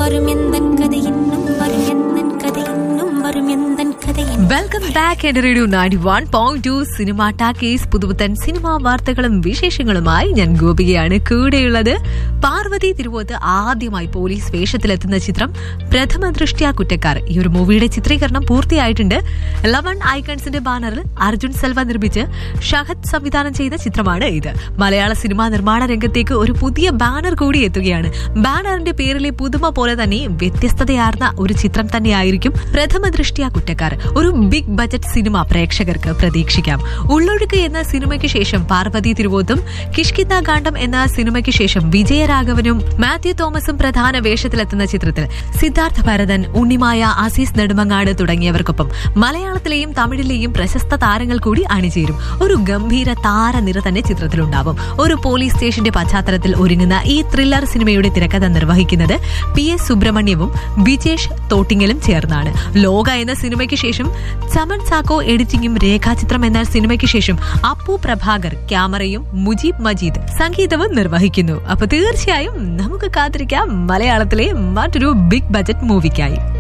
வரும் எந்தன் கதை இன்னும் வரும் எந்தன் கதை இன்னும் வரும் எந்தன் கதை இன்னும் വെൽക്കം ബാക്ക് എന്റെ radio ninety one point two cinema talkies പുതുപുത്തൻ സിനിമാ വാർത്തകളും വിശേഷങ്ങളുമായി ഞാൻ ഗോപികയാണ് കൂടെയുള്ളത് പാർവതി തിരുവോത്ത് ആദ്യമായി പോലീസ് വേഷത്തിലെത്തുന്ന ചിത്രം പ്രഥമ ദൃഷ്ട്യാ കുറ്റക്കാർ ഈ ഒരു മൂവിയുടെ ചിത്രീകരണം പൂർത്തിയായിട്ടുണ്ട് ലവൺ ഐക്കൺസിന്റെ ബാനറിൽ അർജുൻ സെൽവ നിർമ്മിച്ച് ഷഹദ് സംവിധാനം ചെയ്ത ചിത്രമാണ് ഇത് മലയാള സിനിമാ നിർമ്മാണ രംഗത്തേക്ക് ഒരു പുതിയ ബാനർ കൂടി എത്തുകയാണ് ബാനറിന്റെ പേരിലെ പുതുമ പോലെ തന്നെ വ്യത്യസ്തതയാർന്ന ഒരു ചിത്രം തന്നെയായിരിക്കും പ്രഥമ ദൃഷ്ട്യാ കുറ്റക്കാർ ഒരു ബിഗ് ബജറ്റ് സിനിമ പ്രേക്ഷകർക്ക് പ്രതീക്ഷിക്കാം ഉള്ളൊഴുക്ക് എന്ന സിനിമയ്ക്ക് ശേഷം പാർവതി തിരുവോത്തും കിഷ്കിന്ദ ഗാണ്ഡം എന്ന സിനിമയ്ക്ക് ശേഷം വിജയരാഘവനും മാത്യു തോമസും പ്രധാന വേഷത്തിലെത്തുന്ന ചിത്രത്തിൽ സിദ്ധാർത്ഥ ഭരതൻ ഉണ്ണിമായ അസീസ് നെടുമങ്ങാട് തുടങ്ങിയവർക്കൊപ്പം മലയാളത്തിലെയും തമിഴിലെയും പ്രശസ്ത താരങ്ങൾ കൂടി അണിചേരും ഒരു ഗംഭീര താരനിര തന്നെ ചിത്രത്തിലുണ്ടാവും ഒരു പോലീസ് സ്റ്റേഷന്റെ പശ്ചാത്തലത്തിൽ ഒരുങ്ങുന്ന ഈ ത്രില്ലർ സിനിമയുടെ തിരക്കഥ നിർവഹിക്കുന്നത് പി എസ് സുബ്രഹ്മണ്യവും വിജേഷ് തോട്ടിങ്ങലും ചേർന്നാണ് ലോക എന്ന സിനിമയ്ക്ക് ശേഷം ചമൻ ചാക്കോ എഡിറ്റിംഗും രേഖാചിത്രം എന്ന സിനിമയ്ക്ക് ശേഷം അപ്പു പ്രഭാകർ ക്യാമറയും മുജീബ് മജീദ് സംഗീതവും നിർവഹിക്കുന്നു അപ്പൊ തീർച്ചയായും നമുക്ക് കാത്തിരിക്കാം മലയാളത്തിലെ മറ്റൊരു ബിഗ് ബജറ്റ് മൂവിക്കായി